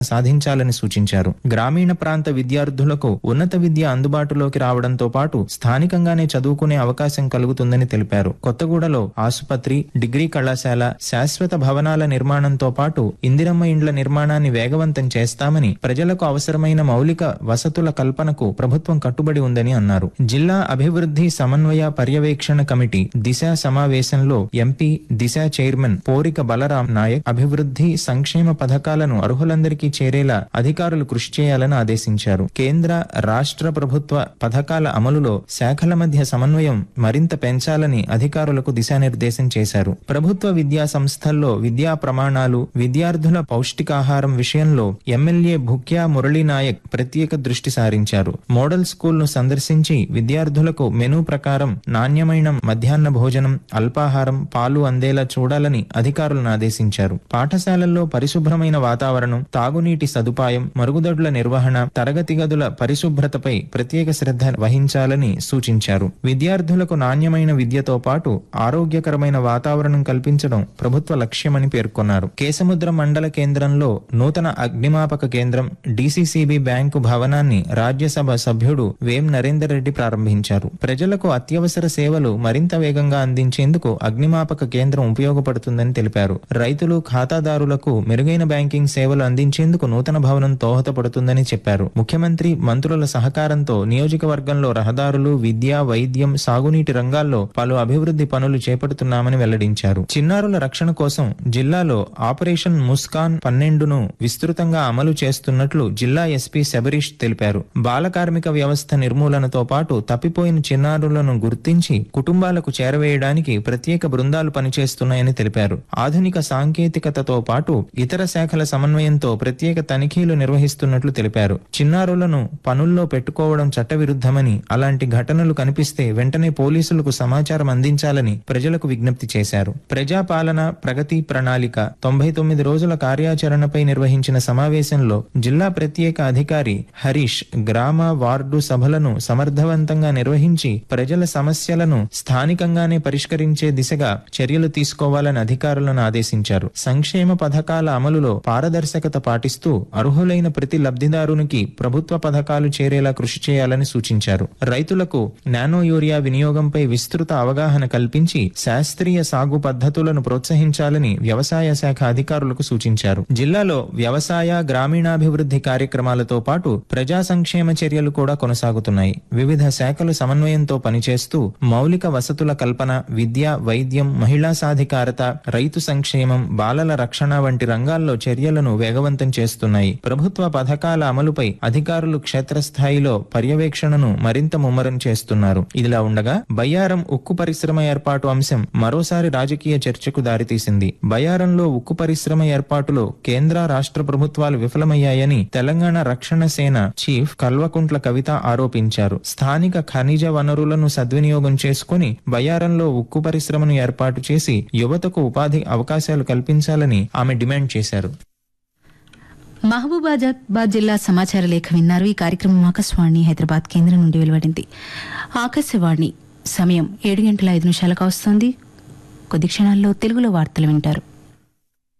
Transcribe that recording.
సాధించాలని సూచించారు గ్రామీణ ప్రాంత విద్యార్థులకు ఉన్నత విద్య అందుబాటులోకి రావడంతో పాటు స్థానికంగానే చదువుకునే అవకాశం కలుగుతుందని తెలిపారు కొత్తగూడలో ఆసుపత్రి డిగ్రీ కళాశాల శాశ్వత భవనాల నిర్మాణంతో పాటు ఇందిరమ్మ ఇండ్ల నిర్మాణాన్ని వేగవంతం చేస్తామని ప్రజలకు అవసరమైన మౌలిక వసతుల కల్పనకు ప్రభుత్వం కట్టుబడి ఉందని అన్నారు జిల్లా అభివృద్ధి సమన్వయ పర్యవేక్షణ కమిటీ దిశ సమావేశంలో ఎంపీ దిశ చైర్మన్ పోరిక బలరాం నాయక్ అభివృద్ధి సంక్షేమ పథకాలను అర్హులందరికీ చేరేలా అధికారులు కృషి చేయాలని ఆదేశించారు కేంద్ర రాష్ట్ర ప్రభుత్వ పథకాల అమలులో శాఖల మధ్య సమన్వయం మరింత పెంచాలని అధికారులకు దిశానిర్దేశం చేశారు ప్రభుత్వ విద్యా సంస్థల్లో విద్యా ప్రమాణాలు విద్యార్థుల పౌష్టికాహారం విషయంలో ఎమ్మెల్యే భుక్యా మురళీ నాయక్ ప్రత్యేక దృష్టి సారించారు మోడల్ స్కూల్ ను సందర్శించి విద్యార్థులకు మెనూ ప్రకారం నాణ్యమైన మధ్యాహ్న భోజనం అల్పాహారం పాలు అందేలా చూడాలని అధికారులను ఆదేశించారు పాఠశాలల్లో పరిశుభ్రమైన వాతావరణం తాగునీటి సదుపాయం మరుగుదొడ్ల నిర్వహణ తరగతి గదుల పరిశుభ్రతపై ప్రత్యేక శ్రద్ధ వహించాలని సూచించారు విద్యార్థులకు నాణ్యమైన విద్యతో పాటు ఆరోగ్యకరమైన వాతావరణం కల్పించడం ప్రభుత్వ లక్ష్యమని పేర్కొన్నారు కేసముద్ర మండల కేంద్రంలో నూతన అగ్నిమాపక కేంద్రం డిసిసిబి బ్యాంకు భవనాన్ని రాజ్యసభ సభ్యుడు వేం నరేందర్ రెడ్డి ప్రారంభించారు ప్రజలకు అత్యవసర సేవలు మరింత వేగంగా అందించేందుకు అగ్నిమాపక కేంద్రం ఉపయోగపడుతుందని తెలిపారు రైతులు ఖాతాదారులకు మెరుగైన బ్యాంకింగ్ సేవలు అందించేందుకు నూతన భవనం దోహదపడుతుందని చెప్పారు ముఖ్యమంత్రి మంత్రుల సహకారంతో నియోజకవర్గంలో రహదారులు విద్య వైద్యం సాగునీటి రంగాల్లో పలు అభివృద్ధి పనులు చేపడుతున్నామని వెల్లడించారు చిన్నారుల రక్షణ కోసం జిల్లాలో ఆపరేషన్ ముస్కాన్ పన్నెండును విస్తృతంగా అమలు చేస్తున్నట్లు జిల్లా ఎస్పీ శబరీష్ తెలిపారు బాల కార్మిక వ్యవస్థ నిర్మూలనతో పాటు తప్పిపోయిన చిన్నారులను గుర్తించి కుటుంబాలకు చేరవేయడానికి ప్రత్యేక బృందాలు పనిచేస్తున్నాయని తెలిపారు ఆధునిక సాంకేతికతతో పాటు ఇతర శాఖల సమన్వయంతో ప్రత్యేక తనిఖీలు నిర్వహిస్తున్నట్లు తెలిపారు చిన్నారులను పనుల్లో పెట్టుకోవడం చట్టవిరుద్ధమని అలాంటి ఘటనలు కనిపిస్తే వెంటనే పోలీసులకు సమాచారం అందించాలని ప్రజలకు విజ్ఞప్తి చేశారు ప్రజాపాలన ప్రగతి ప్రణాళిక తొంభై తొమ్మిది రోజుల కార్యాచరణపై నిర్వహించిన సమావేశంలో జిల్లా ప్రత్యేక అధికారి హరీష్ గ్రామ వార్డు సభలను సమర్థవంతంగా నిర్వహించి ప్రజల సమస్యలను స్థానికంగానే పరిష్కరించే దిశగా చర్యలు తీసుకోవాలని అధికారులను ఆదేశించారు సంక్షేమ పథకాల అమలులో పారదర్శకత పాటిస్తూ అర్హులైన ప్రతి లబ్ధిదారునికి ప్రభుత్వ పథకాలు చేరేలా కృషి చేయాలని సూచించారు రైతులకు నానో యూరియా వినియోగంపై విస్తృత అవగాహన కల్పించి శాస్త్రీయ సాగు పద్ధతులను ప్రోత్సహించాలని వ్యవసాయ శాఖ అధికారులకు సూచించారు జిల్లాలో వ్యవసాయ గ్రామీణాభివృద్ధి కార్యక్రమాలతో పాటు ప్రజా సంక్షేమ చర్యలు కూడా కొనసాగుతున్నాయి వివిధ శాఖలు సమన్వయంతో పనిచేస్తూ మౌలిక వసతుల కల్పన విద్య వైద్యం మహిళా సాధికారత రైతు సంక్షేమం బాలల రక్షణ వంటి రంగాల్లో చర్యలను వేగవంతం చేస్తున్నాయి ప్రభుత్వ పథకాల అమలుపై అధికారులు క్షేత్రస్థాయిలో పర్యవేక్షణను మరింత ముమ్మరం చేస్తున్నారు ఇదిలా ఉండగా బయ్యారం ఉక్కు పరిశ్రమ ఏర్పాటు అంశం మరోసారి రాజకీయ చర్చకు దారితీసింది బయ్యారంలో ఉక్కు పరిశ్రమ ఏర్పాటులో కేంద్ర రాష్ట్ర ప్రభుత్వాలు విఫలమయ్యాయని తెలంగాణ రక్షణ సేన చీఫ్ కల్వకుంట్ల కవిత ఆరోపించారు స్థానిక ఖనిజ వనరులను సద్వినియోగం చేసుకుని బయ్యారంలో ఉక్కు పరిశ్రమను ఏర్పాటు చేసి యువతకు ఉపాధి అవకాశాలు కల్పించాలని ఆమె డిమాండ్ చేశారు మహబూబాబాద్ జిల్లా సమాచార లేఖ విన్నారు ఈ కార్యక్రమం ఆకాశవాణి హైదరాబాద్ కేంద్రం నుండి వెలువడింది ఆకాశవాణి సమయం ఏడు గంటల ఐదు నిమిషాలకు వస్తుంది కొద్ది క్షణాల్లో తెలుగులో వార్తలు వింటారు